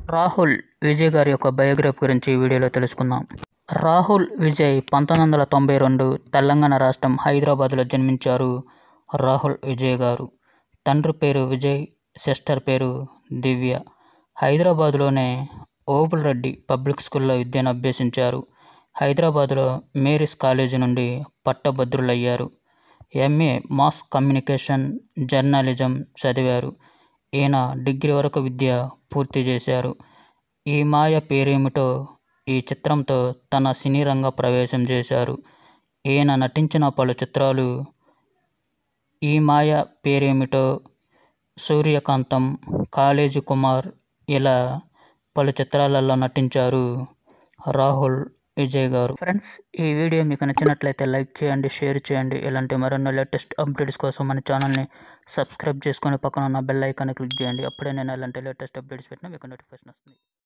రాహుల్ విజయ్ గారి యొక్క బయోగ్రఫీ గురించి ఈ వీడియోలో తెలుసుకుందాం రాహుల్ విజయ్ పంతొమ్మిది వందల తొంభై రెండు తెలంగాణ రాష్ట్రం హైదరాబాద్లో జన్మించారు రాహుల్ విజయ్ గారు తండ్రి పేరు విజయ్ సిస్టర్ పేరు దివ్య హైదరాబాద్లోనే ఓబుల్ రెడ్డి పబ్లిక్ స్కూల్లో విద్యను అభ్యసించారు హైదరాబాద్లో మేరీస్ కాలేజీ నుండి పట్టభద్రులయ్యారు ఎంఏ మాస్ కమ్యూనికేషన్ జర్నలిజం చదివారు ఈయన డిగ్రీ వరకు విద్య పూర్తి చేశారు ఈ మాయ పేరేమిటో ఈ చిత్రంతో తన సినీ రంగ ప్రవేశం చేశారు ఈయన నటించిన పలు చిత్రాలు ఈ మాయ పేరేమిటో సూర్యకాంతం కాలేజీ కుమార్ ఇలా పలు చిత్రాలలో నటించారు రాహుల్ విజయ్ గారు ఫ్రెండ్స్ ఈ వీడియో మీకు నచ్చినట్లయితే లైక్ చేయండి షేర్ చేయండి ఇలాంటి మరెన్నో లేటెస్ట్ అప్డేట్స్ కోసం మన ఛానల్ని సబ్స్క్రైబ్ చేసుకొని పక్కన ఉన్న బెల్ ఐకాన్ని క్లిక్ చేయండి అప్పుడే నేను ఇలాంటి లేటెస్ట్ అప్డేట్స్ పెట్టినా మీకు నోటిఫికేషన్ వస్తుంది